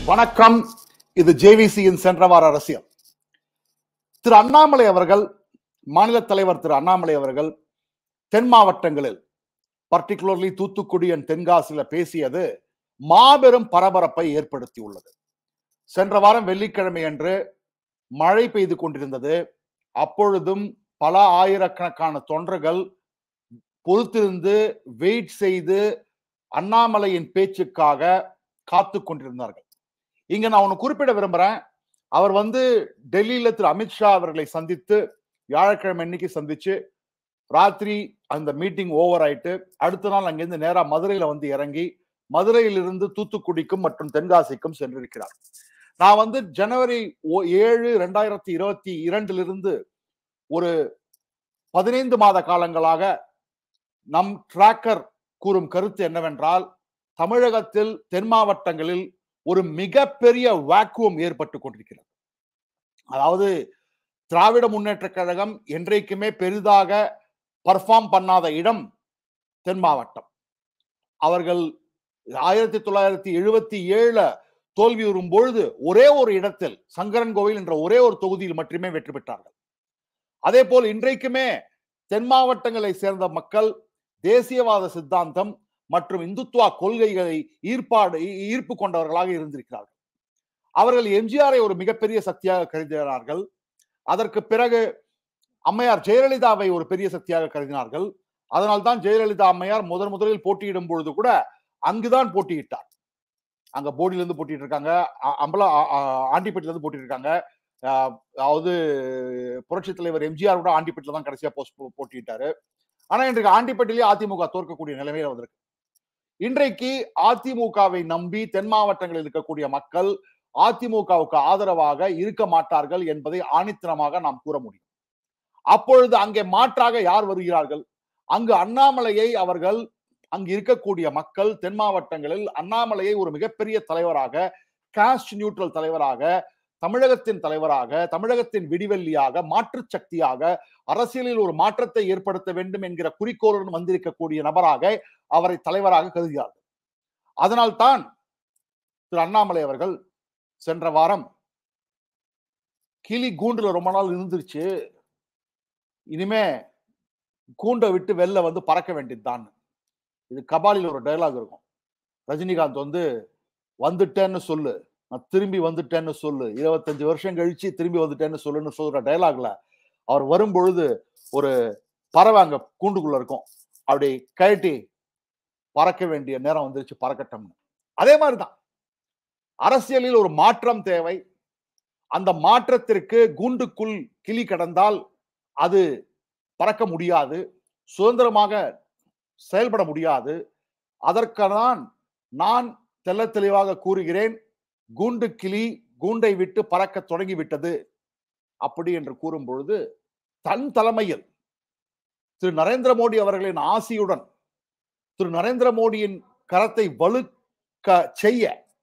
வணக்கம் இது ஜேவிசியின் சென்ற வார அரசியல் திரு அண்ணாமலை அவர்கள் மாநில தலைவர் திரு அண்ணாமலை அவர்கள் தென் மாவட்டங்களில் பர்டிகுலர்லி தூத்துக்குடி அண்ட் தென்காசியில பேசியது மாபெரும் பரபரப்பை ஏற்படுத்தியுள்ளது சென்ற வாரம் வெள்ளிக்கிழமை அன்று மழை பெய்து கொண்டிருந்தது அப்பொழுதும் பல ஆயிரக்கணக்கான தொண்டர்கள் பொறுத்திருந்து வெயிட் செய்து அண்ணாமலையின் பேச்சுக்காக காத்து கொண்டிருந்தார்கள் இங்க நான் ஒன்னு குறிப்பிட விரும்புறேன் அவர் வந்து டெல்லியில திரு அமித்ஷா அவர்களை சந்தித்து வியாழக்கிழமை அன்னைக்கு சந்திச்சு ராத்திரி அந்த மீட்டிங் ஓவர் ஆயிட்டு அடுத்த நாள் அங்கிருந்து நேரா மதுரையில வந்து இறங்கி மதுரையிலிருந்து தூத்துக்குடிக்கும் மற்றும் தென்காசிக்கும் சென்றிருக்கிறார் நான் வந்து ஜனவரி ஓ- ஏழு ரெண்டாயிரத்தி இருபத்தி இரண்டிலிருந்து ஒரு பதினைந்து மாத காலங்களாக நம் டிராக்கர் கூறும் கருத்து என்னவென்றால் தமிழகத்தில் தென் மாவட்டங்களில் ஒரு மிகப்பெரிய வாக்குவம் ஏற்பட்டு கொண்டிருக்கிறது அதாவது திராவிட முன்னேற்ற கழகம் என்றைக்குமே பெரிதாக பர்ஃபார்ம் பண்ணாத இடம் தென் மாவட்டம் அவர்கள் ஆயிரத்தி தொள்ளாயிரத்தி எழுபத்தி ஏழுல தோல்வி வரும் பொழுது ஒரே ஒரு இடத்தில் சங்கரன் கோவில் என்ற ஒரே ஒரு தொகுதியில் மட்டுமே வெற்றி பெற்றார்கள் அதே போல் இன்றைக்குமே தென் மாவட்டங்களை சேர்ந்த மக்கள் தேசியவாத சித்தாந்தம் மற்றும் இந்துத்துவா கொள்கைகளை ஈர்ப்பாடு ஈ- ஈர்ப்பு கொண்டவர்களாக இருந்திருக்கிறார்கள் அவர்கள் எம்ஜிஆரை ஒரு மிகப்பெரிய சக்தியாக கருதினார்கள் அதற்கு பிறகு அம்மையார் ஜெயலலிதாவை ஒரு பெரிய சக்தியாக கருதினார்கள் அதனால்தான் ஜெயலலிதா அம்மையார் முதன் முதலில் போட்டியிடும் பொழுது கூட அங்குதான் போட்டியிட்டார் அங்க போடியில இருந்து போட்டிட்டு இருக்காங்க அ- அம்பலா ஆ- ஆ- ஆண்டிப்பட்டில இருந்து போட்டிட்டு இருக்காங்க ஆஹ் அதாவது புரட்சி தலைவர் எம்ஜிஆர் கூட ஆண்டிப்பட்டில தான் கடைசியா போஸ்ட் போட்டியிட்டாரு ஆனா இன்றைக்கு ஆண்டிப்பட்டிலே அதிமுக தோற்கக்கூடிய நிலைமையில வந்திருக்கு இன்றைக்கு அதிமுகவை நம்பி தென் மாவட்டங்களில் இருக்கக்கூடிய மக்கள் அதிமுகவுக்கு ஆதரவாக இருக்க மாட்டார்கள் என்பதை ஆணித்தனமாக நாம் கூற முடியும் அப்பொழுது அங்கே மாற்றாக யார் வருகிறார்கள் அங்கு அண்ணாமலையை அவர்கள் அங்கு இருக்கக்கூடிய மக்கள் தென் மாவட்டங்களில் அண்ணாமலையை ஒரு மிகப்பெரிய தலைவராக காஸ்ட் நியூட்ரல் தலைவராக தமிழகத்தின் தலைவராக தமிழகத்தின் விடிவெள்ளியாக மாற்றுச் சக்தியாக அரசியலில் ஒரு மாற்றத்தை ஏற்படுத்த வேண்டும் என்கிற குறிக்கோளுடன் வந்திருக்கக்கூடிய நபராக அவரை தலைவராக கருதுகிறார்கள் அதனால்தான் திரு அண்ணாமலை அவர்கள் சென்ற வாரம் கிளி கூண்டுல ரொம்ப நாள் இருந்துருச்சு இனிமே கூண்டை விட்டு வெளில வந்து பறக்க வேண்டியதுதான் இது கபாலில ஒரு டயலாக் இருக்கும் ரஜினிகாந்த் வந்து வந்துட்டேன்னு சொல்லு நான் திரும்பி வந்துட்டேன்னு சொல்லு இருபத்தஞ்சு வருஷம் கழிச்சு திரும்பி வந்துட்டேன்னு சொல்லுன்னு சொல்ற டயலாக்ல அவர் வரும் பொழுது ஒரு பறவை அங்க கூண்டுக்குள்ள இருக்கும் அப்படி கழட்டி பறக்க வேண்டிய நேரம் வந்துருச்சு பறக்கட்டும்னு அதே மாதிரிதான் அரசியலில் ஒரு மாற்றம் தேவை அந்த மாற்றத்திற்கு கூண்டுக்குள் கிளி கடந்தால் அது பறக்க முடியாது சுதந்திரமாக செயல்பட முடியாது அதற்கான நான் தெள்ள தெளிவாக கூறுகிறேன் கூண்டு கிளி கூண்டை விட்டு பறக்க தொடங்கிவிட்டது அப்படி என்று கூறும் பொழுது தன் தலைமையில் திரு நரேந்திர மோடி அவர்களின் ஆசியுடன் திரு நரேந்திர மோடியின் கரத்தை வலுக்க செய்ய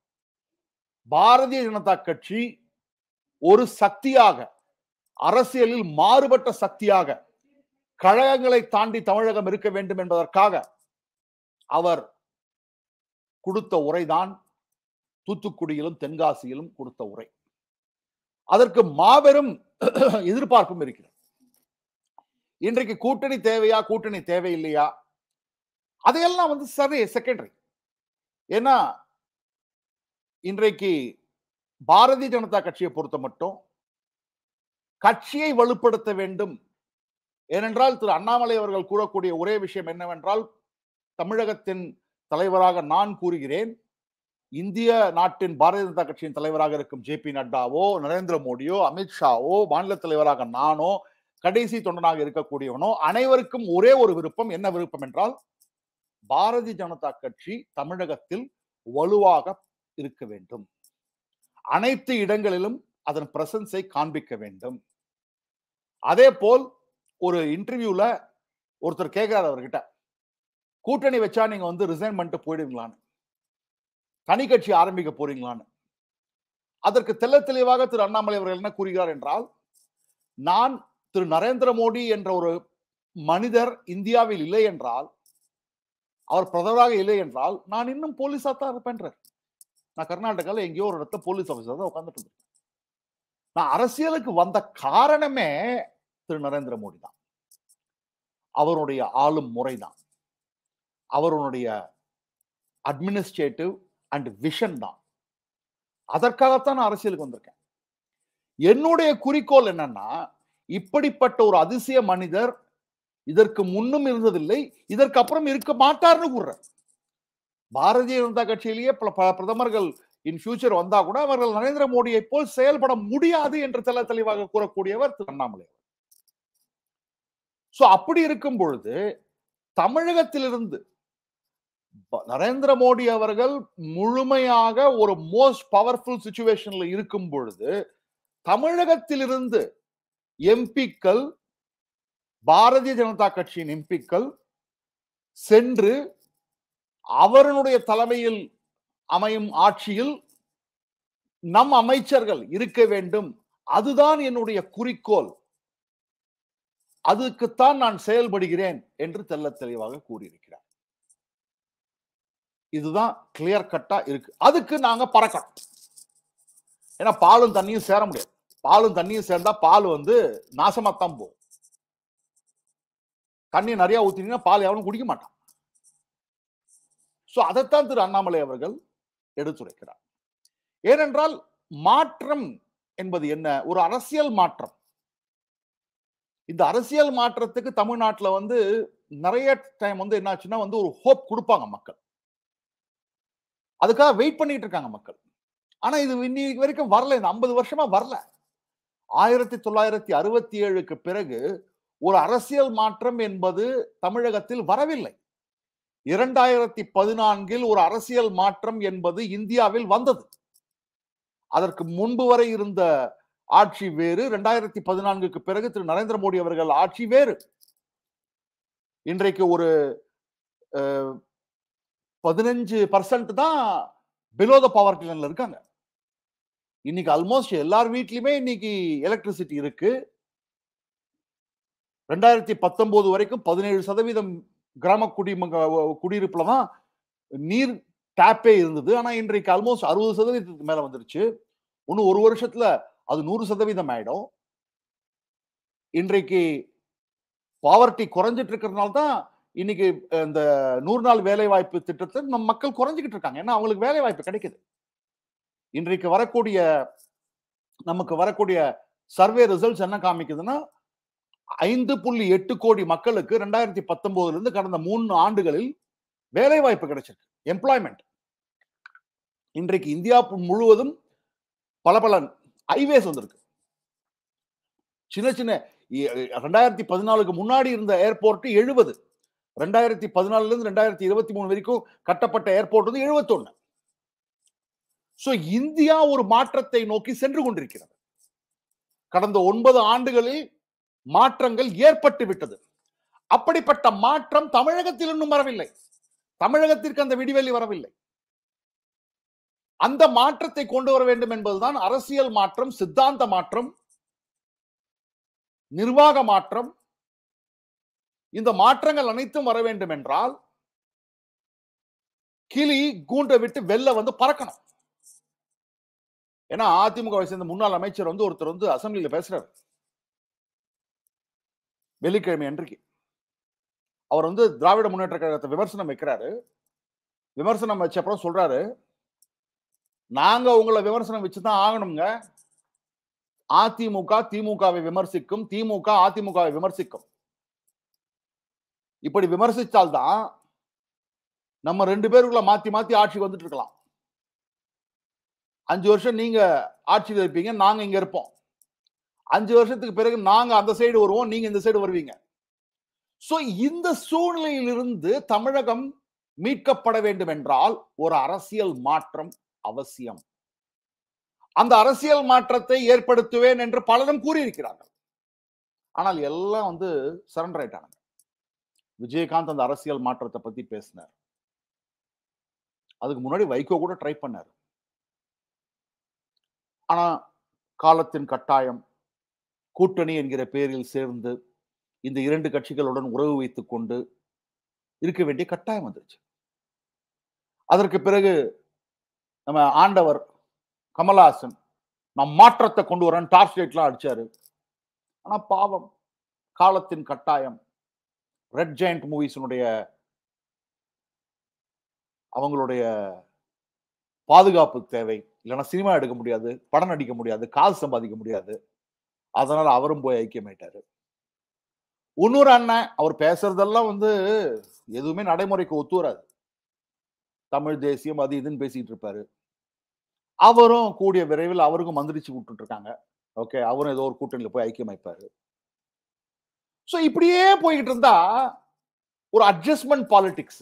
பாரதிய ஜனதா கட்சி ஒரு சக்தியாக அரசியலில் மாறுபட்ட சக்தியாக கழகங்களை தாண்டி தமிழகம் இருக்க வேண்டும் என்பதற்காக அவர் கொடுத்த உரைதான் தூத்துக்குடியிலும் தென்காசியிலும் கொடுத்த உரை அதற்கு மாபெரும் எதிர்பார்ப்பும் இருக்கிறது இன்றைக்கு கூட்டணி தேவையா கூட்டணி தேவையில்லையா அதையெல்லாம் வந்து சரி செகண்டரி ஏன்னா இன்றைக்கு பாரதிய ஜனதா கட்சியை பொறுத்த மட்டும் கட்சியை வலுப்படுத்த வேண்டும் ஏனென்றால் திரு அண்ணாமலை அவர்கள் கூறக்கூடிய ஒரே விஷயம் என்னவென்றால் தமிழகத்தின் தலைவராக நான் கூறுகிறேன் இந்திய நாட்டின் பாரதிய ஜனதா கட்சியின் தலைவராக இருக்கும் ஜே பி நட்டாவோ நரேந்திர மோடியோ அமித்ஷாவோ மாநில தலைவராக நானோ கடைசி தொண்டனாக இருக்கக்கூடியவனோ அனைவருக்கும் ஒரே ஒரு விருப்பம் என்ன விருப்பம் என்றால் பாரதிய ஜனதா கட்சி தமிழகத்தில் வலுவாக இருக்க வேண்டும் அனைத்து இடங்களிலும் அதன் பிரசன்ஸை காண்பிக்க வேண்டும் அதே போல் ஒரு இன்டர்வியூல ஒருத்தர் கேட்கிறார் அவர்கிட்ட கூட்டணி வச்சா நீங்க வந்து ரிசைன் பண்ணிட்டு போயிடுவீங்களான்னு தனி கட்சி ஆரம்பிக்க போறீங்களான்னு அதற்கு தெள்ள தெளிவாக திரு அண்ணாமலை அவர்கள் என்ன கூறுகிறார் என்றால் நான் திரு நரேந்திர மோடி என்ற ஒரு மனிதர் இந்தியாவில் இல்லை என்றால் அவர் பிரதமராக இல்லை என்றால் நான் இன்னும் போலீஸா தான் இருப்பேன்றார் நான் கர்நாடகாவில் எங்கேயோ ஒரு இடத்துல போலீஸ் ஆஃபீஸர் தான் உட்காந்துட்டு இருந்தேன் நான் அரசியலுக்கு வந்த காரணமே திரு நரேந்திர மோடி தான் அவருடைய ஆளும் முறைதான் அவருடைய அட்மினிஸ்ட்ரேட்டிவ் அண்ட் விஷன் தான் அதற்காகத்தான் நான் அரசியலுக்கு வந்திருக்கேன் என்னுடைய குறிக்கோள் என்னன்னா இப்படிப்பட்ட ஒரு அதிசய மனிதர் இதற்கு முன்னும் இருந்ததில்லை இதற்கு அப்புறம் இருக்க மாட்டார்னு கூறுறேன் பாரதிய ஜனதா கட்சியிலேயே பல பல பிரதமர்கள் இன் ஃபியூச்சர் வந்தா கூட அவர்கள் நரேந்திர மோடியை போல் செயல்பட முடியாது என்று தெல தெளிவாக கூறக்கூடியவர் திரு அண்ணாமலை சோ அப்படி இருக்கும் பொழுது தமிழகத்திலிருந்து ப- நரேந்திர மோடி அவர்கள் முழுமையாக ஒரு மோஸ்ட் பவர்ஃபுல் சுச்சுவேஷன்ல இருக்கும் பொழுது தமிழகத்திலிருந்து எம்பிக்கள் பாரதிய ஜனதா கட்சியின் எம்பிக்கள் சென்று அவருடைய தலைமையில் அமையும் ஆட்சியில் நம் அமைச்சர்கள் இருக்க வேண்டும் அதுதான் என்னுடைய குறிக்கோள் அதுக்குத்தான் நான் செயல்படுகிறேன் என்று தெள்ள தெளிவாக கூறியிருக்கிறார் இதுதான் கிளியர் கட்டா இருக்கு அதுக்கு நாங்க பறக்கணும் ஏன்னா பாலும் தண்ணியும் சேர முடியாது பாலும் தண்ணியும் சேர்ந்தா பால் வந்து நாசமாத்தான் போகும் தண்ணி நிறைய ஊத்தினீங்கன்னா பால் எவனும் குடிக்க மாட்டான் சோ அதைத்தான் திரு அண்ணாமலை அவர்கள் எடுத்துரைக்கிறார் ஏனென்றால் மாற்றம் என்பது என்ன ஒரு அரசியல் மாற்றம் இந்த அரசியல் மாற்றத்துக்கு தமிழ்நாட்டுல வந்து நிறைய டைம் வந்து என்னாச்சுன்னா வந்து ஒரு ஹோப் கொடுப்பாங்க மக்கள் அதுக்காக வெயிட் பண்ணிட்டு இருக்காங்க மக்கள் ஆனா இது இன்னைக்கு வரைக்கும் வரல இந்த ஐம்பது வருஷமா வரல ஆயிரத்தி தொள்ளாயிரத்தி அறுபத்தி ஏழுக்கு பிறகு ஒரு அரசியல் மாற்றம் என்பது தமிழகத்தில் வரவில்லை இரண்டாயிரத்தி பதினான்கில் ஒரு அரசியல் மாற்றம் என்பது இந்தியாவில் வந்தது அதற்கு முன்பு வரை இருந்த ஆட்சி வேறு இரண்டாயிரத்தி பதினான்குக்கு பிறகு திரு நரேந்திர மோடி அவர்கள் ஆட்சி வேறு இன்றைக்கு ஒரு பதினஞ்சு பர்சன்ட் தான் பிலோ த பவர்ட்டி லைன்ல இருக்காங்க இன்னைக்கு ஆல்மோஸ்ட் எல்லார் வீட்லயுமே இன்னைக்கு எலக்ட்ரிசிட்டி இருக்கு ரெண்டாயிரத்தி பத்தொன்பது வரைக்கும் பதினேழு சதவீதம் கிராம குடிமக குடியிருப்புல தான் நீர் டேப்பே இருந்தது ஆனா இன்றைக்கு ஆல்மோஸ்ட் அறுபது சதவீதத்துக்கு மேல வந்துருச்சு இன்னும் ஒரு வருஷத்துல அது நூறு சதவீதம் ஆயிடும் இன்றைக்கு பாவர்ட்டி குறைஞ்சிட்டு இருக்கிறதுனால தான் இன்னைக்கு இந்த நூறு நாள் வேலை வாய்ப்பு திட்டத்தை நம்ம மக்கள் குறைஞ்சிக்கிட்டு இருக்காங்க ஏன்னா அவங்களுக்கு வேலை வாய்ப்பு கிடைக்குது இன்றைக்கு வரக்கூடிய நமக்கு வரக்கூடிய சர்வே ரிசல்ட்ஸ் என்ன காமிக்குதுன்னா ஐந்து புள்ளி எட்டு கோடி மக்களுக்கு ரெண்டாயிரத்தி பத்தொன்பதுல இருந்து கடந்த மூணு ஆண்டுகளில் வேலை வாய்ப்பு கிடைச்சிருக்கு எம்ப்ளாய்மெண்ட் இன்றைக்கு இந்தியா முழுவதும் பல பல ஹைவேஸ் வந்திருக்கு சின்ன சின்ன ரெண்டாயிரத்தி பதினாலுக்கு முன்னாடி இருந்த ஏர்போர்ட் எழுபது ரெண்டாயிரத்தி பதினாலுல இருந்து ரெண்டாயிரத்தி இருபத்தி மூணு வரைக்கும் கட்டப்பட்ட ஏர்போர்ட் வந்து எழுபத்தொன்னு சோ இந்தியா ஒரு மாற்றத்தை நோக்கி சென்று கொண்டிருக்கிறது கடந்த ஒன்பது ஆண்டுகளில் மாற்றங்கள் ஏற்பட்டு விட்டது அப்படிப்பட்ட மாற்றம் தமிழகத்தில் இன்னும் வரவில்லை தமிழகத்திற்கு அந்த விடிவெளி வரவில்லை அந்த மாற்றத்தை கொண்டு வர வேண்டும் என்பதுதான் அரசியல் மாற்றம் சித்தாந்த மாற்றம் நிர்வாக மாற்றம் இந்த மாற்றங்கள் அனைத்தும் வர வேண்டும் என்றால் கிளி கூண்டை விட்டு வெளில வந்து பறக்கணும் ஏன்னா அதிமுகவை சேர்ந்த முன்னாள் அமைச்சர் வந்து ஒருத்தர் வந்து அசம்பிளியில பேசுறாரு வெள்ளிக்கிழமை அன்றைக்கு அவர் வந்து திராவிட முன்னேற்ற கழகத்தை விமர்சனம் வைக்கிறாரு விமர்சனம் வச்ச அப்புறம் சொல்றாரு நாங்க உங்களை விமர்சனம் வச்சுதான் ஆகணுங்க அதிமுக திமுகவை விமர்சிக்கும் திமுக அதிமுகவை விமர்சிக்கும் இப்படி விமர்சித்தால்தான் நம்ம ரெண்டு பேருக்குள்ள மாத்தி மாத்தி ஆட்சி வந்துட்டு இருக்கலாம் அஞ்சு வருஷம் நீங்க ஆட்சியில் இருப்பீங்க நாங்க இங்க இருப்போம் அஞ்சு வருஷத்துக்கு பிறகு நாங்க அந்த சைடு வருவோம் நீங்க இந்த சைடு வருவீங்க சோ இந்த சூழ்நிலையிலிருந்து தமிழகம் மீட்கப்பட வேண்டும் என்றால் ஒரு அரசியல் மாற்றம் அவசியம் அந்த அரசியல் மாற்றத்தை ஏற்படுத்துவேன் என்று பலரும் கூறியிருக்கிறார்கள் ஆனால் எல்லாம் வந்து சரண்டர் ஆயிட்டாங்க விஜயகாந்த் அந்த அரசியல் மாற்றத்தை பத்தி பேசினார் அதுக்கு முன்னாடி வைகோ கூட ட்ரை பண்ணார் ஆனா காலத்தின் கட்டாயம் கூட்டணி என்கிற பெயரில் சேர்ந்து இந்த இரண்டு கட்சிகளுடன் உறவு வைத்துக் கொண்டு இருக்க வேண்டிய கட்டாயம் வந்துருச்சு அதற்கு பிறகு நம்ம ஆண்டவர் கமலஹாசன் நான் மாற்றத்தை கொண்டு வரேன் டார்ச் லைட்லாம் அடிச்சாரு ஆனா பாவம் காலத்தின் கட்டாயம் ரெட் ஜெயண்ட் மூவிஸினுடைய அவங்களுடைய பாதுகாப்பு தேவை இல்லைன்னா சினிமா எடுக்க முடியாது படம் நடிக்க முடியாது காசு சம்பாதிக்க முடியாது அதனால அவரும் போய் ஐக்கியமாயிட்டாரு இன்னொரு அண்ணன் அவர் பேசுறதெல்லாம் வந்து எதுவுமே நடைமுறைக்கு ஒத்து வராது தமிழ் தேசியம் அது இதுன்னு பேசிட்டு இருப்பாரு அவரும் கூடிய விரைவில் அவருக்கும் மந்திரிச்சு விட்டுட்டு இருக்காங்க ஓகே அவரும் ஏதோ ஒரு கூட்டணியில போய் ஐக்கியமாய்ப்பாரு ஸோ இப்படியே போய்கிட்டு இருந்தா ஒரு அட்ஜஸ்ட்மெண்ட் பாலிடிக்ஸ்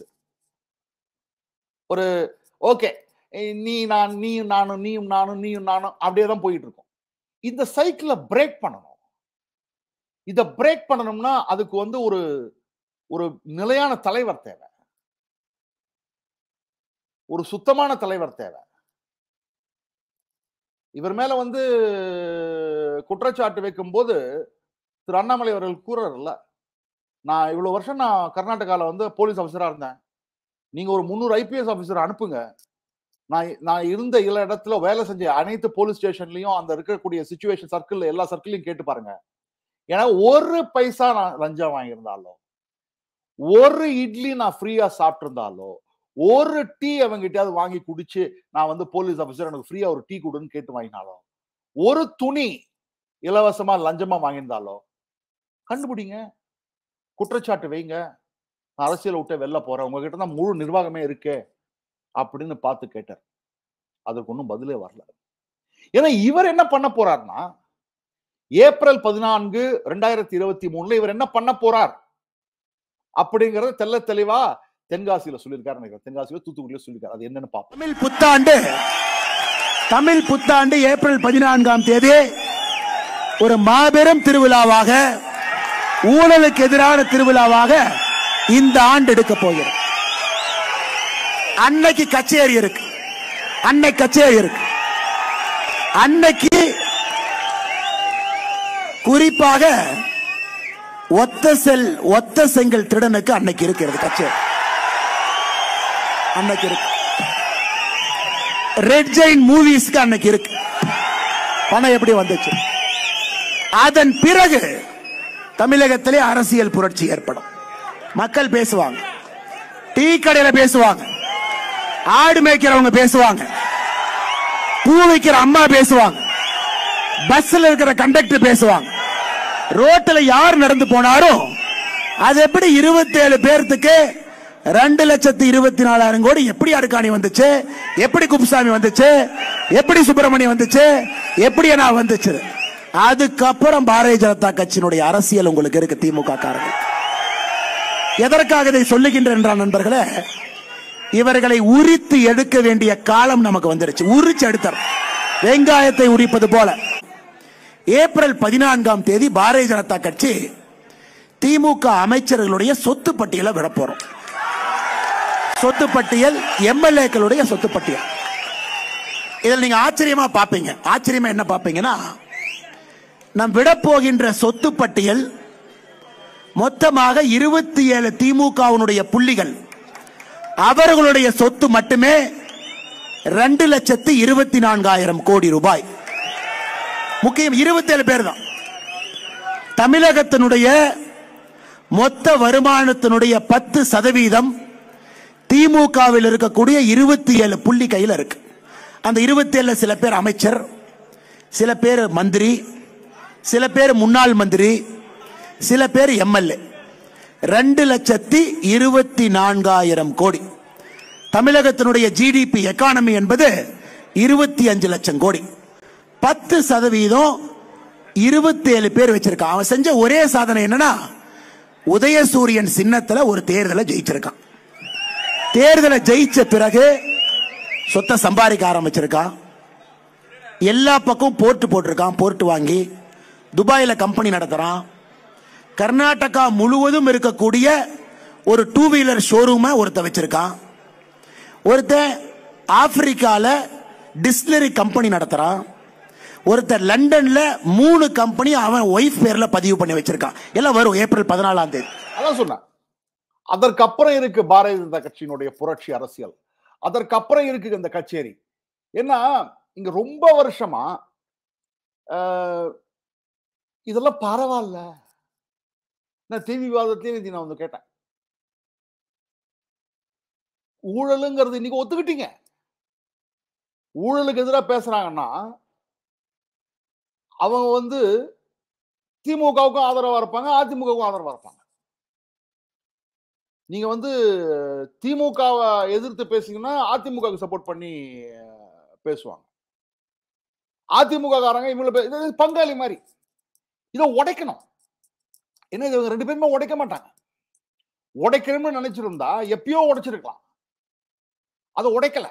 ஒரு ஓகே நீ நான் நீ நானும் நீயும் நானும் நீயும் நானும் அப்படியே தான் போயிட்டு இருக்கோம் இந்த சைக்கிளை பிரேக் பண்ணணும் இதை பிரேக் பண்ணணும்னா அதுக்கு வந்து ஒரு ஒரு நிலையான தலைவர் தேவை ஒரு சுத்தமான தலைவர் தேவை இவர் மேல வந்து குற்றச்சாட்டு வைக்கும்போது திரு அண்ணாமலை அவர்கள் கூறாருல்ல நான் இவ்வளவு வருஷம் நான் கர்நாடகால வந்து போலீஸ் ஆஃபீஸரா இருந்தேன் நீங்க ஒரு முந்நூறு ஐபிஎஸ் ஆஃபீஸர் அனுப்புங்க நான் நான் இருந்த எல்லா இடத்துல வேலை செஞ்ச அனைத்து போலீஸ் ஸ்டேஷன்லயும் அந்த இருக்கக்கூடிய சுச்சுவேஷன் சர்க்கிள் எல்லா சர்க்கிளையும் கேட்டு பாருங்க ஏன்னா ஒரு பைசா நான் லஞ்சம் வாங்கியிருந்தாலோ ஒரு இட்லி நான் ஃப்ரீயா சாப்பிட்டு இருந்தாலோ ஒரு டீ அவங்ககிட்டயாவது வாங்கி குடிச்சு நான் வந்து போலீஸ் ஆஃபீஸர் எனக்கு ஃப்ரீயா ஒரு டீ கொடுன்னு கேட்டு வாங்கினாலும் ஒரு துணி இலவசமா லஞ்சமா வாங்கியிருந்தாலோ கண்டுபிடிங்க குற்றச்சாட்டு வைங்க நான் அரசியலை விட்டு வெளில போறேன் உங்ககிட்ட தான் முழு நிர்வாகமே இருக்கே அப்படின்னு பார்த்து கேட்டார் அதற்கு ஒன்றும் பதிலே வரல ஏன்னா இவர் என்ன பண்ண போறார்னா ஏப்ரல் பதினான்கு ரெண்டாயிரத்தி இருபத்தி மூணுல இவர் என்ன பண்ண போறார் அப்படிங்கறத தெல்ல தெளிவா தென்காசியில சொல்லியிருக்காரு நினைக்கிறேன் தென்காசியில தூத்துக்குடியில சொல்லியிருக்காரு அது என்னன்னு பார்ப்போம் தமிழ் புத்தாண்டு தமிழ் புத்தாண்டு ஏப்ரல் பதினான்காம் தேதி ஒரு மாபெரும் திருவிழாவாக ஊழலுக்கு எதிரான திருவிழாவாக இந்த ஆண்டு எடுக்க போகிறது அன்னைக்கு கச்சேரி இருக்கு அன்னை கச்சேரி இருக்கு அன்னைக்கு குறிப்பாக ஒத்த செல் ஒத்த செங்கல் திருடனுக்கு அன்னைக்கு இருக்கிறது கச்சேரி அன்னைக்கு இருக்கு ரெட் ஜெயின் மூவிஸ்க்கு அன்னைக்கு இருக்கு பணம் எப்படி வந்துச்சு அதன் பிறகு தமிழகத்திலே அரசியல் புரட்சி ஏற்படும் மக்கள் பேசுவாங்க டீ கடையில பேசுவாங்க ஆடு மேய்க்கிறவங்க பேசுவாங்க பூ வைக்கிற அம்மா பேசுவாங்க பஸ்ல இருக்கிற கண்டக்டர் பேசுவாங்க ரோட்ல யார் நடந்து போனாரும் அது எப்படி இருபத்தி ஏழு பேர்த்துக்கு ரெண்டு லட்சத்தி இருபத்தி நாலாயிரம் கோடி எப்படி அடுக்காணி வந்துச்சு எப்படி குப்புசாமி வந்துச்சு எப்படி சுப்பிரமணியம் வந்துச்சு எப்படி நான் வந்துச்சு அதுக்கப்புறம் பாரதிய ஜனதா கட்சியினுடைய அரசியல் உங்களுக்கு இருக்கு திமுக காரர்கள் எதற்காக இதை சொல்லுகின்றேன் என்றால் நண்பர்களே இவர்களை உரித்து எடுக்க வேண்டிய காலம் நமக்கு வந்துருச்சு உரிச்சு எடுத்தர் வெங்காயத்தை உரிப்பது போல ஏப்ரல் பதினான்காம் தேதி பாரதிய ஜனதா கட்சி திமுக அமைச்சர்களுடைய சொத்து பட்டியலை விட போறோம் சொத்து பட்டியல் எம்எல்ஏக்களுடைய சொத்து பட்டியல் இதில் நீங்க ஆச்சரியமா பாப்பீங்க ஆச்சரியமா என்ன பாப்பீங்கன்னா நாம் விட போகின்ற சொத்து பட்டியல் மொத்தமாக இருபத்தி ஏழு திமுகவினுடைய புள்ளிகள் அவர்களுடைய சொத்து மட்டுமே ரெண்டு லட்சத்து இருபத்தி நான்காயிரம் கோடி ரூபாய் முக்கியம் இருபத்தி ஏழு பேர் தான் தமிழகத்தினுடைய மொத்த வருமானத்தினுடைய பத்து சதவீதம் திமுகவில் இருக்கக்கூடிய இருபத்தி ஏழு புள்ளி கையில் இருக்கு அந்த இருபத்தி ஏழுல சில பேர் அமைச்சர் சில பேர் மந்திரி சில பேர் முன்னாள் மந்திரி சில பேர் எம்எல்ஏ ரெண்டு லட்சத்தி இருபத்தி நான்காயிரம் கோடி தமிழகத்தினுடைய ஜிடிபி எக்கானமி என்பது இருபத்தி அஞ்சு லட்சம் கோடி பத்து சதவீதம் இருபத்தி ஏழு பேர் வச்சிருக்கான் அவன் செஞ்ச ஒரே சாதனை என்னன்னா உதயசூரியன் சின்னத்துல ஒரு தேர்தலை ஜெயிச்சிருக்கான் தேர்தலை ஜெயிச்ச பிறகு சொத்தை சம்பாதிக்க ஆரம்பிச்சிருக்கான் எல்லா பக்கம் போர்ட்டு போட்டிருக்கான் போர்ட்டு வாங்கி துபாயில கம்பெனி நடத்துறான் கர்நாடகா முழுவதும் இருக்கக்கூடிய ஒரு டூ வீலர் ஷோரூமை ஒருத்த வச்சிருக்கான் ஒருத்தன் ஆப்பிரிக்கால டிஸ்லரி கம்பெனி நடத்துறான் ஒருத்தர் லண்டன்ல மூணு கம்பெனி அவன் ஒய்ஃப் பேர்ல பதிவு பண்ணி வச்சிருக்கான் எல்லாம் வரும் ஏப்ரல் பதினாலாம் தேதி அதான் சொன்னேன் அதற்கப்புறம் இருக்கு பாரதிய ஜனதா கட்சியினுடைய புரட்சி அரசியல் அதற்கப்புறம் இருக்கு இந்த கச்சேரி ஏன்னா இங்க ரொம்ப வருஷமா ஆஹ், இதெல்லாம் பரவாயில்ல நான் டிவி விவாதத்திலேயே நேத்து நான் வந்து கேட்டேன் ஊழலுங்கிறது இன்னைக்கு ஒத்துக்கிட்டீங்க ஊழலுக்கு எதிராக பேசுறாங்கன்னா அவங்க வந்து திமுகவுக்கும் ஆதரவா இருப்பாங்க அதிமுகவுக்கும் ஆதரவா இருப்பாங்க நீங்க வந்து திமுகவை எதிர்த்து பேசுங்கன்னா அதிமுகவுக்கு சப்போர்ட் பண்ணி அஹ், பேசுவாங்க அதிமுக காரங்க இவங்கள பே- இது பங்காளி மாதிரி இதை உடைக்கணும் என்ன இவங்க ரெண்டு பேருமே உடைக்க மாட்டாங்க உடைக்கணும்னு நினைச்சிருந்தா எப்பயோ உடைச்சிருக்கலாம் அதை உடைக்கல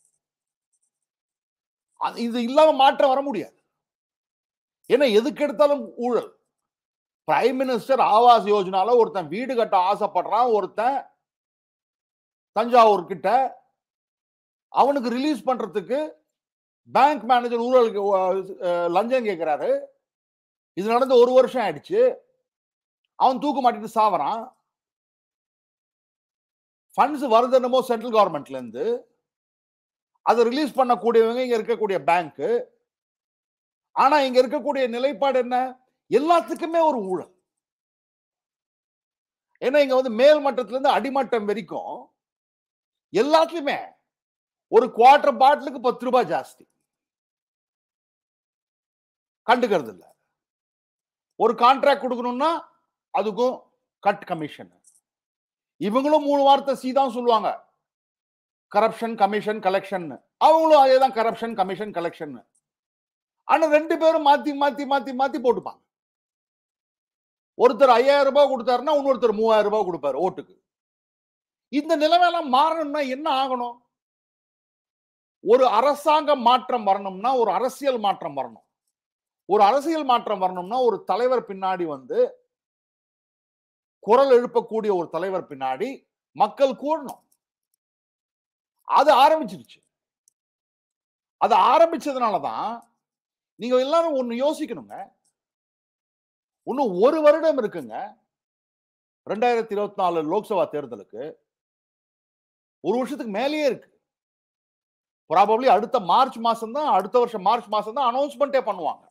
அது- இது இல்லாம மாற்றம் வர முடியாது ஏன்னா எதுக்கு எடுத்தாலும் ஊழல் பிரைம் மினிஸ்டர் ஆவாஸ் யோஜனால ஒருத்தன் வீடு கட்ட ஆசைப்படுறான் ஒருத்தன் தஞ்சாவூர் கிட்ட அவனுக்கு ரிலீஸ் பண்றதுக்கு பேங்க் மேனேஜர் ஊழலுக்கு அஹ், லஞ்சம் கேட்கிறாரு இது நடந்து ஒரு வருஷம் ஆயிடுச்சு அவன் தூக்கு மாட்டிட்டு சாவறான் ஃபண்ட்ஸ் வருது என்னமோ சென்ட்ரல் கவர்மெண்ட்ல இருந்து அதை ரிலீஸ் பண்ணக்கூடியவங்க இங்க இருக்கக்கூடிய பேங்க் ஆனா இங்க இருக்கக்கூடிய நிலைப்பாடு என்ன எல்லாத்துக்குமே ஒரு ஊழல் ஏன்னா இங்க வந்து மேல் மட்டத்துல இருந்து அடிமட்டம் வரைக்கும் எல்லாத்துலயுமே ஒரு குவார்டர் பாட்டிலுக்கு பத்து ரூபாய் ஜாஸ்தி கண்டுக்கிறது இல்ல ஒரு கான்ட்ராக்ட் கொடுக்கணும்னா அதுக்கும் கட் கமிஷன் இவங்களும் மூணு வார்த்தை சி தான் சொல்லுவாங்க கரப்ஷன் கமிஷன் கலெக்ஷன் அவங்களும் அதே தான் கரப்ஷன் கமிஷன் கலெக்ஷன் ஆனா ரெண்டு பேரும் மாத்தி மாத்தி மாத்தி மாத்தி போட்டுப்பாங்க ஒருத்தர் ஐயாயிரம் ரூபாய் கொடுத்தாருன்னா இன்னொருத்தர் மூவாயிரம் ரூபாய் கொடுப்பாரு ஓட்டுக்கு இந்த நிலைமையெல்லாம் மாறணும்னா என்ன ஆகணும் ஒரு அரசாங்க மாற்றம் வரணும்னா ஒரு அரசியல் மாற்றம் வரணும் ஒரு அரசியல் மாற்றம் வரணும்னா ஒரு தலைவர் பின்னாடி வந்து குரல் எழுப்பக்கூடிய ஒரு தலைவர் பின்னாடி மக்கள் கூடணும் அது ஆரம்பிச்சிருச்சு அது ஆரம்பிச்சதுனாலதான் நீங்க எல்லாரும் ஒண்ணு யோசிக்கணுங்க இன்னும் ஒரு வருடம் இருக்குங்க ரெண்டாயிரத்தி இருபத்தி நாலு லோக்சபா தேர்தலுக்கு ஒரு வருஷத்துக்கு மேலேயே இருக்கு ப்ராபப்ளி அடுத்த மார்ச் மாசம் தான் அடுத்த வருஷம் மார்ச் மாசம் தான் அனௌன்ஸ்மெண்ட்டே பண்ணுவாங்க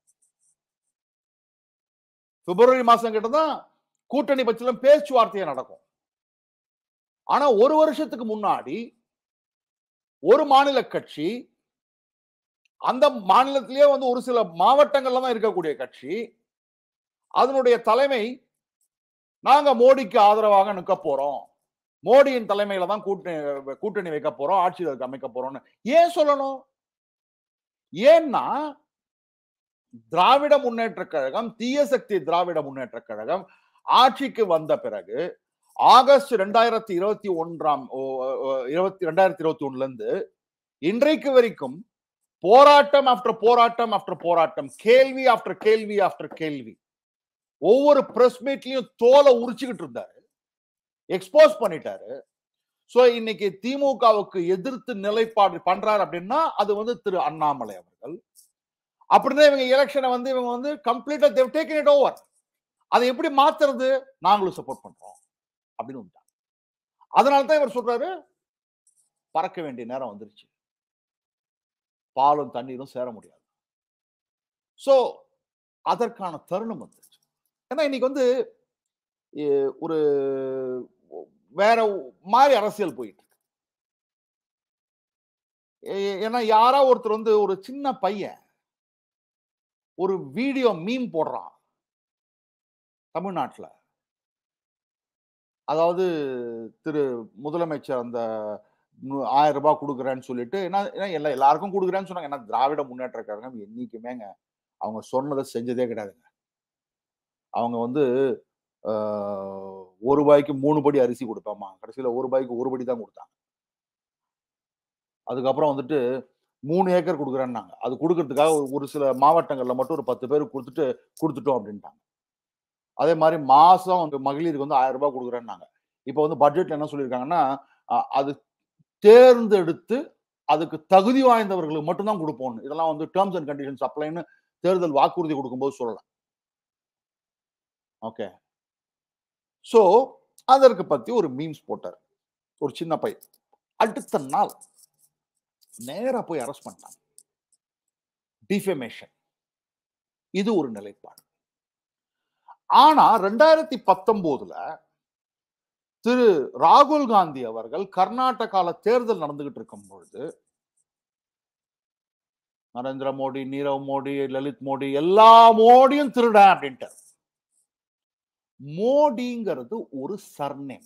பிப்ரவரி மாசம் கிட்ட தான் கூட்டணி பட்சம் பேச்சுவார்த்தையே நடக்கும் ஆனா ஒரு வருஷத்துக்கு முன்னாடி ஒரு மாநில கட்சி அந்த மாநிலத்திலேயே வந்து ஒரு சில மாவட்டங்கள்ல தான் இருக்கக்கூடிய கட்சி அதனுடைய தலைமை நாங்க மோடிக்கு ஆதரவாக நிற்க போறோம் மோடியின் தலைமையில தான் கூட்டணி கூட்டணி வைக்க போறோம் ஆட்சி அமைக்க போறோம்னு ஏன் சொல்லணும் ஏன்னா திராவிட முன்னேற்ற கழகம் தீய சக்தி திராவிட முன்னேற்ற கழகம் ஆட்சிக்கு வந்த பிறகு ஆகஸ்ட் ரெண்டாயிரத்தி இருபத்தி ஒன்றாம் இருபத்தி ரெண்டாயிரத்தி இருபத்தி ஒண்ணுல இருந்து இன்றைக்கு வரைக்கும் போராட்டம் ஆஃப்டர் போராட்டம் ஆஃப்டர் போராட்டம் கேள்வி ஆஃப்டர் கேள்வி ஆஃப்டர் கேள்வி ஒவ்வொரு பிரஸ் மீட்லயும் தோலை உரிச்சுக்கிட்டு இருந்தாரு எக்ஸ்போஸ் பண்ணிட்டாரு சோ இன்னைக்கு திமுகவுக்கு எதிர்த்து நிலைப்பாடு பண்றாரு அப்படின்னா அது வந்து திரு அண்ணாமலை அவர்கள் அப்படின்னா இவங்க எலெக்ஷனை வந்து இவங்க வந்து கம்ப்ளீட்டா தேவ் டேக்கன் இட் ஓவர் அதை எப்படி மாத்துறது நாங்களும் சப்போர்ட் பண்றோம் அப்படின்னு வந்துட்டாங்க அதனால தான் இவர் சொல்றாரு பறக்க வேண்டிய நேரம் வந்துருச்சு பாலும் தண்ணீரும் சேர முடியாது சோ அதற்கான தருணம் வந்துருச்சு ஏன்னா இன்னைக்கு வந்து எ- ஒரு வேற மாதிரி அரசியல் போயிட்டு இருக்கு ஏ- ஏன்னா யாரா ஒருத்தர் வந்து ஒரு சின்ன பையன் ஒரு வீடியோ மீம் போடுறான் தமிழ்நாட்டுல அதாவது திரு முதலமைச்சர் அந்த நு- ஆயிரம் ரூபாய் கொடுக்குறேன்னு சொல்லிட்டு ஏன்னா ஏன்னா எல்லா எல்லாருக்கும் கொடுக்குறேன்னு சொன்னாங்க ஏன்னா திராவிட முன்னேற்ற கழகம் என்னைக்குமேங்க அவங்க சொன்னதை செஞ்சதே கிடையாதுங்க அவங்க வந்து ஆஹ், ஒரு ரூபாய்க்கு மூணு படி அரிசி கொடுப்போமா கடைசியில ஒரு ரூபாய்க்கு ஒரு படி தான் கொடுத்தாங்க அதுக்கப்புறம் வந்துட்டு மூணு ஏக்கர் கொடுக்குறேன்னாங்க அது கொடுக்கறதுக்காக ஒரு- ஒரு சில மாவட்டங்கள்ல மட்டும் ஒரு பத்து பேருக்கு கொடுத்துட்டு கொடுத்துட்டோம் அப்படின்ட்டாங்க அதே மாதிரி மாசம் வந்து மகளிருக்கு வந்து ஆயிரம் ரூபாய் கொடுக்குறேன்னாங்க இப்போ வந்து பட்ஜெட்ல என்ன சொல்லியிருக்காங்கன்னா அ- அது தேர்ந்தெடுத்து அதுக்கு தகுதி வாய்ந்தவர்களுக்கு மட்டும்தான் கொடுப்போம்னு இதெல்லாம் வந்து டேர்ம்ஸ் அண்ட் கண்டிஷன்ஸ் அப்ளைன்னு தேர்தல் வாக்குறுதி கொடுக்கும்போது சொல்லலாம் ஓகே சோ அதற்கு பத்தி ஒரு மீம்ஸ் போட்டார் ஒரு சின்ன பையன் அடுத்த நாள் நேரா போய் அரெஸ்ட் பண்ணிட்டாங்க டிஃபமேஷன் இது ஒரு நிலைப்பாடு ஆனா ரெண்டாயிரத்தி பத்தொன்பதுல திரு ராகுல் காந்தி அவர்கள் கர்நாடகால தேர்தல் நடந்துகிட்டு இருக்கும் பொழுது நரேந்திர மோடி நீரவ் மோடி லலித் மோடி எல்லா மோடியும் திருடன் அப்படின்ட்டு மோடிங்கிறது ஒரு சர்நேம்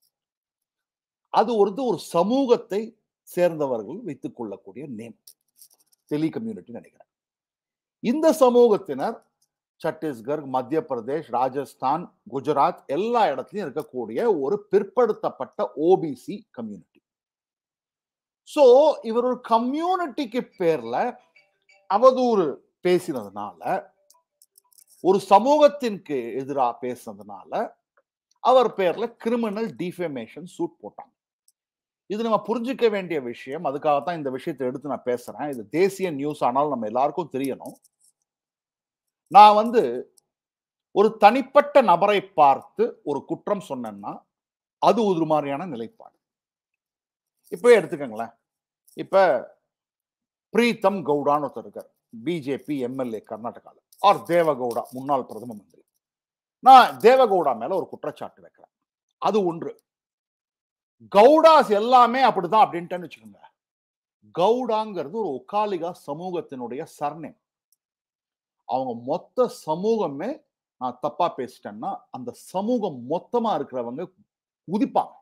அது ஒரு ஒரு சமூகத்தை சேர்ந்தவர்கள் வைத்துக் கொள்ளக்கூடிய நேம் டெலி கம்யூனிட்டி நினைக்கிறேன் இந்த சமூகத்தினர் சத்தீஸ்கர் மத்திய பிரதேஷ் ராஜஸ்தான் குஜராத் எல்லா இடத்துலயும் இருக்கக்கூடிய ஒரு பிற்படுத்தப்பட்ட ஓபிசி கம்யூனிட்டி சோ இவர் ஒரு கம்யூனிட்டிக்கு பேர்ல அவதூறு பேசினதுனால ஒரு சமூகத்திற்கு எதிராக பேசுனதுனால அவர் பேர்ல கிரிமினல் டிஃபேமேஷன் சூட் போட்டாங்க இது நம்ம புரிஞ்சுக்க வேண்டிய விஷயம் அதுக்காகத்தான் இந்த விஷயத்தை எடுத்து நான் பேசுறேன் இது தேசிய நியூஸ் ஆனால் நம்ம எல்லாருக்கும் தெரியணும் நான் வந்து ஒரு தனிப்பட்ட நபரை பார்த்து ஒரு குற்றம் சொன்னேன்னா அது ஒரு மாதிரியான நிலைப்பாடு இப்ப எடுத்துக்கங்களேன் இப்ப பிரீத்தம் கவுடான்னு ஒருத்தர் இருக்கார் பிஜேபி எம்எல்ஏ கர்நாடகால ஆர் தேவகவுடா முன்னாள் பிரதம மந்திரி நான் தேவகவுடா மேல ஒரு குற்றச்சாட்டு வைக்கிறேன் அது ஒன்று கவுடாஸ் எல்லாமே அப்படிதான் அப்படின்ட்டு வச்சுக்கோங்க கவுடாங்கிறது ஒரு ஒக்காலிகா சமூகத்தினுடைய சர்ணம் அவங்க மொத்த சமூகமே நான் தப்பா பேசிட்டேன்னா அந்த சமூகம் மொத்தமா இருக்கிறவங்க உதிப்பாங்க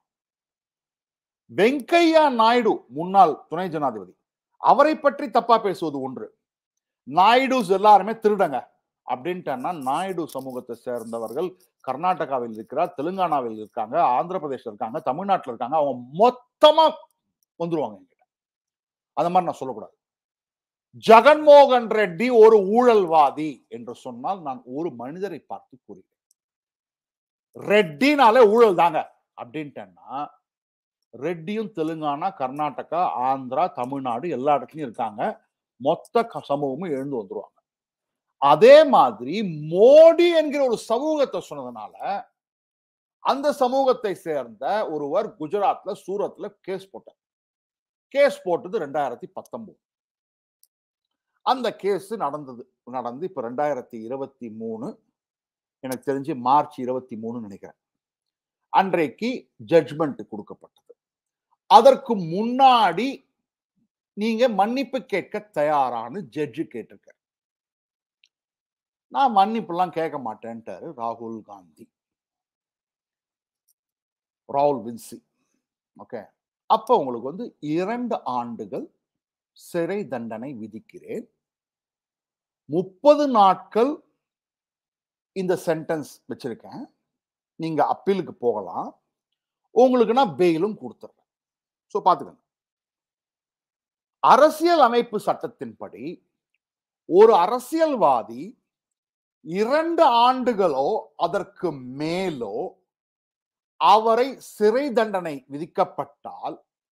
வெங்கையா நாயுடு முன்னாள் துணை ஜனாதிபதி அவரை பற்றி தப்பா பேசுவது ஒன்று நாயுடுஸ் எல்லாருமே திருடங்க அப்படின்ட்டா நாயுடு சமூகத்தை சேர்ந்தவர்கள் கர்நாடகாவில் இருக்கிறார் தெலுங்கானாவில் இருக்காங்க ஆந்திர பிரதேஷ்ல இருக்காங்க தமிழ்நாட்டில் இருக்காங்க அவங்க மொத்தமா வந்துருவாங்க என்கிட்ட அந்த மாதிரி நான் சொல்லக்கூடாது ஜெகன்மோகன் ரெட்டி ஒரு ஊழல்வாதி என்று சொன்னால் நான் ஒரு மனிதரை பார்த்து கூறுகிறேன் ரெட்டினாலே ஊழல் தாங்க அப்படின்ட்டேன்னா ரெட்டியும் தெலுங்கானா கர்நாடகா ஆந்திரா தமிழ்நாடு எல்லா இடத்துலயும் இருக்காங்க மொத்த க- சமூகமும் எழுந்து வந்துருவாங்க அதே மாதிரி மோடி என்கிற ஒரு சமூகத்தை சொன்னதுனால அந்த சமூகத்தை சேர்ந்த ஒருவர் குஜராத்ல சூரத்ல கேஸ் போட்டார் கேஸ் போட்டது ரெண்டாயிரத்தி பத்தொன்பது அந்த கேஸ் நடந்தது நடந்து இப்ப ரெண்டாயிரத்தி இருபத்தி மூணு எனக்கு தெரிஞ்சு மார்ச் இருபத்தி மூணு நினைக்கிறேன் அன்றைக்கு ஜட்ஜ்மெண்ட் கொடுக்கப்பட்டது அதற்கு முன்னாடி நீங்க மன்னிப்பு கேட்க தயாரான்னு ஜட்ஜு கேட்டிருக்காரு நான் மன்னிப்புலாம் கேட்க மாட்டேன்ட்டாரு ராகுல் காந்தி ராகுல் வின்சி ஓகே அப்ப உங்களுக்கு வந்து இரண்டு ஆண்டுகள் சிறை தண்டனை விதிக்கிறேன் முப்பது நாட்கள் இந்த சென்டென்ஸ் வச்சிருக்கேன் நீங்க அப்பீலுக்கு போகலாம் உங்களுக்கு நான் பெயிலும் கொடுத்துறேன் ஸோ பார்த்துக்கங்க அரசியல் அமைப்பு சட்டத்தின்படி ஒரு அரசியல்வாதி இரண்டு ஆண்டுகளோ அதற்கு மேலோ அவரை சிறை தண்டனை விதிக்கப்பட்டால்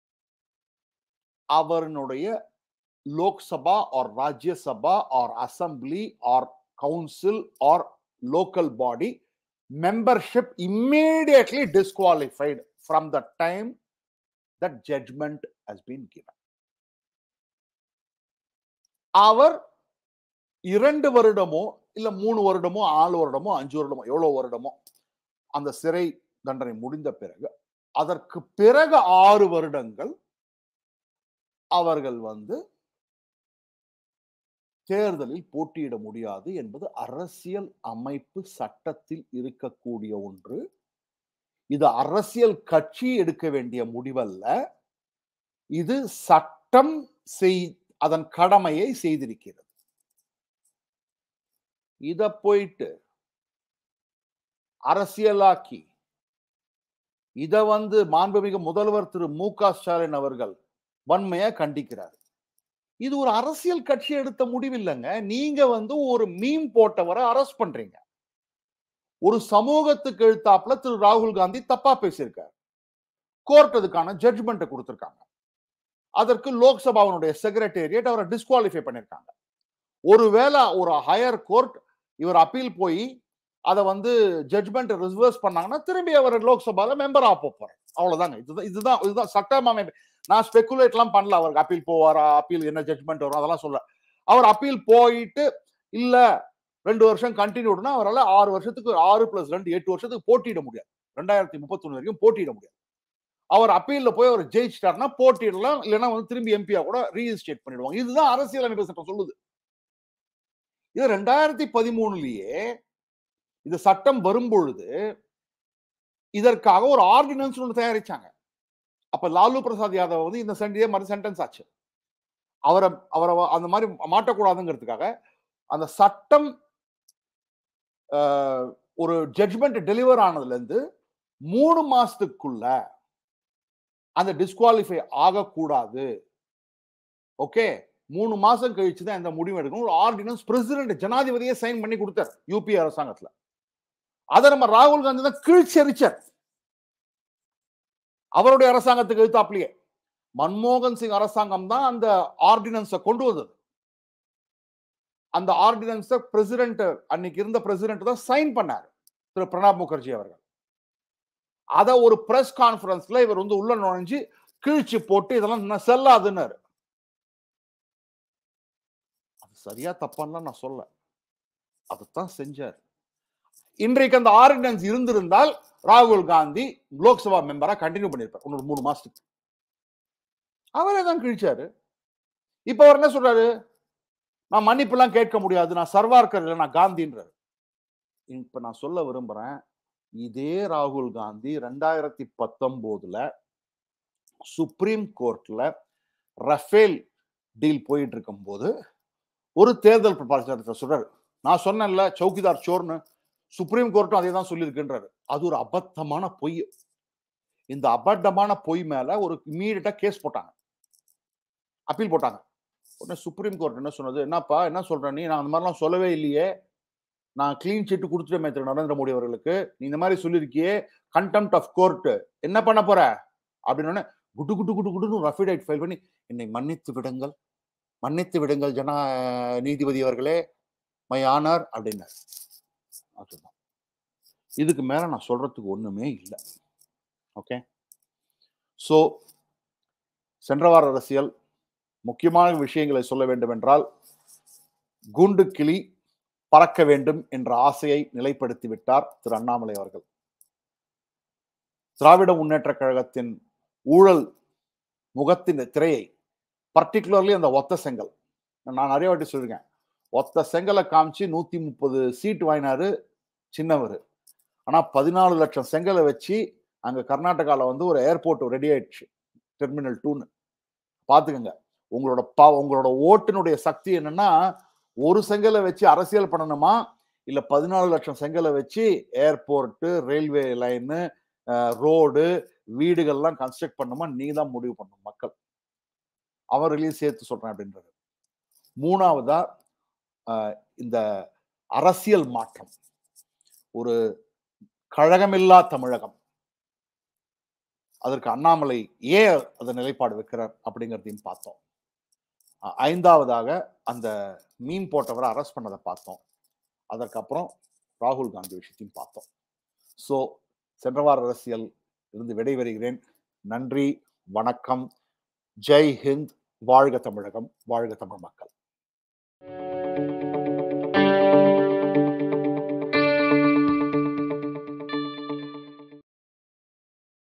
அவருடைய Lok Sabha or Rajya Sabha or assembly or council or local body membership immediately disqualified from the time that judgment has been given. அவர் இரண்டு வருடமோ இல்ல மூணு வருடமோ ஆறு வருடமோ அஞ்சு வருடமோ எவ்வளவு வருடமோ அந்த சிறை தண்டனை முடிந்த பிறகு அதற்கு பிறகு ஆறு வருடங்கள் அவர்கள் வந்து தேர்தலில் போட்டியிட முடியாது என்பது அரசியல் அமைப்பு சட்டத்தில் இருக்கக்கூடிய ஒன்று இது அரசியல் கட்சி எடுக்க வேண்டிய முடிவல்ல இது சட்டம் செய் அதன் கடமையை செய்திருக்கிறது இத போயிட்டு அரசியலாக்கி இத வந்து மாண்புமிகு முதல்வர் திரு மு க ஸ்டாலின் அவர்கள் வன்மையா கண்டிக்கிறார் இது ஒரு அரசியல் கட்சி எடுத்த முடிவு இல்லைங்க நீங்க வந்து ஒரு மீம் போட்டவரை அரெஸ்ட் பண்றீங்க ஒரு சமூகத்துக்கு எழுத்தாப்புல திரு ராகுல் காந்தி தப்பா பேசியிருக்கார் கோர்ட் அதுக்கான ஜட்ஜ்மெண்ட் கொடுத்திருக்காங்க அதற்கு லோக்சபாவினுடைய செக்ரட்டேரியட் அவரை டிஸ்குவாலிஃபை பண்ணிருக்காங்க ஒருவேளை ஒரு ஹையர் கோர்ட் இவர் அப்பீல் போய் அதை வந்து ஜட்மெண்ட் ரிவர்ஸ் பண்ணாங்கன்னா திரும்பி அவர் லோக்சபால மெம்பர் ஆக போறாரு அவ்வளவுதாங்க இதுதான் இதுதான் இதுதான் சட்டம் அமைப்பு நான் ஸ்பெகுலேட்லாம் பண்ணல அவருக்கு அப்பீல் போவாரா அப்பீல் என்ன ஜட்மெண்ட் வரும் அதெல்லாம் சொல்ல அவர் அப்பீல் போயிட்டு இல்ல ரெண்டு வருஷம் கண்டினியூட்னா அவரால் ஆறு வருஷத்துக்கு ஆறு பிளஸ் ரெண்டு எட்டு வருஷத்துக்கு போட்டியிட முடியாது ரெண்டாயிரத்தி முப்பத்தொன்னு வரைக்கும் போட்டியிட முடியாது அவர் அப்பீல்ல போய் அவர் ஜெயிச்சிட்டாருன்னா போட்டியிடலாம் இல்லைன்னா வந்து திரும்பி எம்பியா கூட ரீஇஸ்டேட் பண்ணிடுவாங்க இதுதான் அரசியல் அமைப்பு சட்டம் சொல்லுது இது ரெண்டாயிரத்தி பதிமூணுலயே இந்த சட்டம் வரும்பொழுது இதற்காக ஒரு ஆர்டினன்ஸ் ஒன்று தயாரிச்சாங்க அப்ப லாலு பிரசாத் யாதவ் வந்து இந்த சண்டே மாதிரி சென்டென்ஸ் ஆச்சு அவரை அவரை அந்த மாதிரி மாட்டக்கூடாதுங்கிறதுக்காக அந்த சட்டம் ஆஹ், ஒரு ஜட்மெண்ட் டெலிவர் ஆனதுல இருந்து மூணு மாசத்துக்குள்ள அந்த டிஸ்குவாலிஃபை ஆகக்கூடாது ஓகே மூணு மாசம் கழிச்சு தான் இந்த முடிவு எடுக்கணும் ஒரு ஆர்டினன்ஸ் பிரசிடென்ட் ஜனாதிபதியே சைன் பண்ணி கொடுத்தார் யூபி அரசாங்கத்துல அதை நம்ம ராகுல் காந்தி தான் கீழ்ச்சரிச்சார் அவருடைய அரசாங்கத்துக்கு எழுத்தாப்லயே மன்மோகன் சிங் அரசாங்கம் தான் அந்த ஆர்டினன்ஸை கொண்டு வந்தது அந்த ஆர்டினன்ஸை பிரசிடென்ட் அன்னைக்கு இருந்த பிரசிடென்ட் தான் சைன் பண்ணார் திரு பிரணாப் முகர்ஜி அவர்கள் அத ஒரு பிரஸ் கான்ஃபரன்ஸ்ல இவர் வந்து உள்ள நுழைஞ்சு கிழிச்சு போட்டு இதெல்லாம் நான் செல்லாதுன்னாரு அது சரியா தப்பான்னு நான் சொல்ல அதுதான் செஞ்சார் இன்றைக்கு அந்த ஆர்டினன்ஸ் இருந்திருந்தால் ராகுல் காந்தி லோக்சபா மெம்பரா கண்டினியூ பண்ணிருப்பார் இன்னொரு மூணு மாசத்துக்கு அவரே தான் கிழிச்சாரு இப்ப அவர் என்ன சொல்றாரு நான் மன்னிப்புலாம் கேட்க முடியாது நான் சர்வார்கர் இல்லை நான் காந்தின்றாரு இப்ப நான் சொல்ல விரும்புறேன் இதே ராகுல் காந்தி ரெண்டாயிரத்தி பத்தொன்பதுல சுப்ரீம் கோர்ட்ல ரஃபேல் டீல் போயிட்டு இருக்கும்போது ஒரு தேர்தல் பிரச்சாரத்தை சொல்றாரு நான் சொன்னேன்ல சௌக்கிதார் சோர்னு சுப்ரீம் கோர்ட்டும் அதே தான் சொல்லியிருக்குன்றாரு அது ஒரு அபத்தமான பொய் இந்த அபத்தமான பொய் மேல ஒரு இமீடியட்டா கேஸ் போட்டாங்க அப்பீல் போட்டாங்க உடனே சுப்ரீம் கோர்ட் என்ன சொன்னது என்னப்பா என்ன சொல்ற நீ நான் அந்த மாதிரிலாம் சொல்லவே இல்லையே நான் கிளீன் சீட்டு கொடுத்துட்டேன் திரு நரேந்திர மோடி அவர்களுக்கு நீ இந்த மாதிரி சொல்லியிருக்கியே கண்டெம்ட் ஆஃப் கோர்ட் என்ன பண்ண போற அப்படின்னு குட்டு குட்டு குட்டு குட்டுன்னு ரஃபிடைட் ஃபைல் பண்ணி என்னை மன்னித்து விடுங்கள் மன்னித்து விடுங்கள் ஜனா நீதிபதி அவர்களே மை ஆனர் அப்படின்னார் அதுதான் இதுக்கு மேல நான் சொல்றதுக்கு ஒண்ணுமே இல்லை ஓகே ஸோ சென்ற வார அரசியல் முக்கியமான விஷயங்களை சொல்ல வேண்டும் என்றால் குண்டு கிளி பறக்க வேண்டும் என்ற ஆசையை நிலைப்படுத்தி விட்டார் திரு அண்ணாமலை அவர்கள் திராவிட முன்னேற்ற கழகத்தின் ஊழல் முகத்தின் திரையை பர்டிகுலர்லி அந்த ஒத்த செங்கல் நான் நிறைய வாட்டி சொல்லியிருக்கேன் ஒத்த செங்கலை காமிச்சு நூத்தி முப்பது சீட் வாங்கினாரு சின்னவர் ஆனா பதினாலு லட்சம் செங்கலை வச்சு அங்க கர்நாடகால வந்து ஒரு ஏர்போர்ட் ரெடி ஆயிடுச்சு டெர்மினல் டூன்னு பாத்துக்கோங்க உங்களோட பா உங்களோட ஓட்டினுடைய சக்தி என்னன்னா ஒரு செங்கலை வச்சு அரசியல் பண்ணணுமா இல்ல பதினாலு லட்சம் செங்கலை வச்சு ஏர்போர்ட் ரயில்வே லைனு ரோடு வீடுகள்லாம் கன்ஸ்ட்ரக்ட் பண்ணுமா நீ தான் முடிவு பண்ணணும் மக்கள் அவர்களையும் சேர்த்து சொல்றேன் அப்படின்றது மூணாவதா ஆஹ் இந்த அரசியல் மாற்றம் ஒரு கழகமில்லா தமிழகம் அதற்கு அண்ணாமலை ஏன் அந்த நிலைப்பாடு வைக்கிறார் அப்படிங்கிறதையும் பார்த்தோம் அஹ் ஐந்தாவதாக அந்த மீன் போட்டவரை அரெஸ்ட் பண்ணதை பார்த்தோம் அதற்கப்புறம் ராகுல் காந்தி விஷயத்தையும் பார்த்தோம் ஸோ சென்ற வார அரசியல் இருந்து விடைபெறுகிறேன் நன்றி வணக்கம் ஜெய் ஹிந்த் வாழ்க தமிழகம் வாழ்க தமிழ் மக்கள்